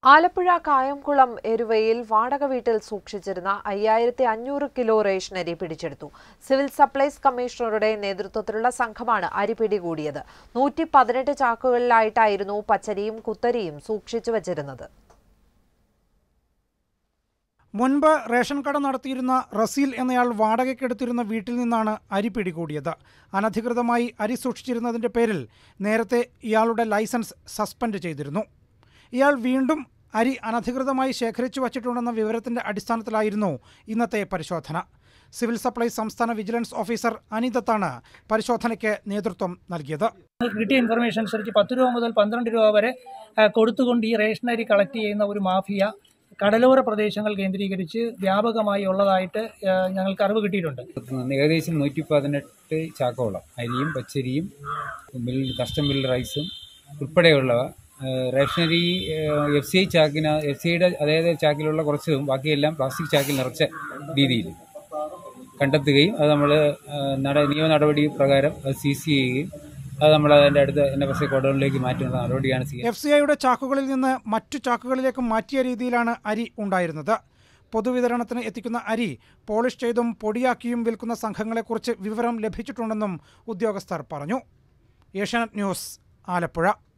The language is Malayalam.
ആലപ്പുഴ കായംകുളം എരുവയിൽ വാടക വീട്ടിൽ സൂക്ഷിച്ചിരുന്ന അയ്യായിരത്തി അഞ്ഞൂറ് കിലോ റേഷനരി പിടിച്ചെടുത്തു സിവിൽ സപ്ലൈസ് കമ്മീഷണറുടെ നേതൃത്വത്തിലുള്ള സംഘമാണ് അരി പിടികൂടിയത് നൂറ്റി പതിനെട്ട് ചാക്കുകളിലായിട്ടായിരുന്നു പച്ചരിയും കുത്തരിയും സൂക്ഷിച്ചു വച്ചിരുന്നത് മുൻപ് റേഷൻ കട നടത്തിയിരുന്ന റസീൽ എന്നയാൾ വാടകയ്ക്കെടുത്തിരുന്ന വീട്ടിൽ നിന്നാണ് അരി പിടികൂടിയത് അനധികൃതമായി അരി സൂക്ഷിച്ചിരുന്നതിന്റെ പേരിൽ നേരത്തെ ഇയാളുടെ ലൈസൻസ് സസ്പെൻഡ് ചെയ്തിരുന്നു ഇയാൾ വീണ്ടും അരി അനധികൃതമായി ശേഖരിച്ചു വച്ചിട്ടുണ്ടെന്ന വിവരത്തിന്റെ അടിസ്ഥാനത്തിലായിരുന്നു ഇന്നത്തെ പരിശോധന സിവിൽ സപ്ലൈസ് സംസ്ഥാന വിജിലൻസ് ഓഫീസർ അനിദത്താണ് പരിശോധനയ്ക്ക് നേതൃത്വം നൽകിയത് ഞങ്ങൾക്ക് കിട്ടിയ ഇൻഫർമേഷൻ അനുസരിച്ച് പത്ത് രൂപ മുതൽ പന്ത്രണ്ട് രൂപ വരെ ആ, കൊടുത്തുകൊണ്ട് ഈ റേഷനറി കളക്ട് ചെയ്യുന്ന ഒരു മാഫിയ കടലോര പ്രദേശങ്ങൾ കേന്ദ്രീകരിച്ച് വ്യാപകമായി ഉള്ളതായിട്ട് ആ, ഞങ്ങൾക്ക് അറിവ് കിട്ടിയിട്ടുണ്ട് ഏകദേശം നൂറ്റി പതിനെട്ട് ചാക്കോളം അരിയും പച്ചരിയും മിൽ കസ്റ്റം മിൽ റൈസും ഉൾപ്പെടെയുള്ളവ ഏഹ് റേഷനറി എഫ് സി ഐ ചാക്കിന് എഫ് സി ഐയുടെ അതായത് ചാക്കിലുള്ള കുറച്ചതും ബാക്കിയെല്ലാം പ്ലാസ്റ്റിക് ചാക്കിൽ നിറച്ച രീതിയിൽ കണ്ടെത്തുകയും അത് നമ്മൾ നട നിയമ നടപടി പ്രകാരം അത് സീസ് ചെയ്യുകയും അത് നമ്മൾ അതിൻ്റെ അടുത്ത എൻ എഫ് എസ് ഐ കോടതികളിലേക്ക് മാറ്റുന്ന നടപടിയാണ് സ്വീകരിക്കുന്നത് എഫ് സി ഐയുടെ ചാക്കുകളിൽ നിന്ന് മറ്റു ചാക്കുകളിലേക്ക് മാറ്റിയ രീതിയിലാണ് അരി ഉണ്ടായിരുന്നത് പൊതുവിതരണത്തിന് എത്തിക്കുന്ന അരി പോളിഷ് ചെയ്തും പൊടിയാക്കിയും വിൽക്കുന്ന സംഘങ്ങളെക്കുറിച്ച് വിവരം ലഭിച്ചിട്ടുണ്ടെന്നും ഉദ്യോഗസ്ഥർ പറഞ്ഞു ഏഷ്യാനെറ്റ് ന്യൂസ് ആലപ്പുഴ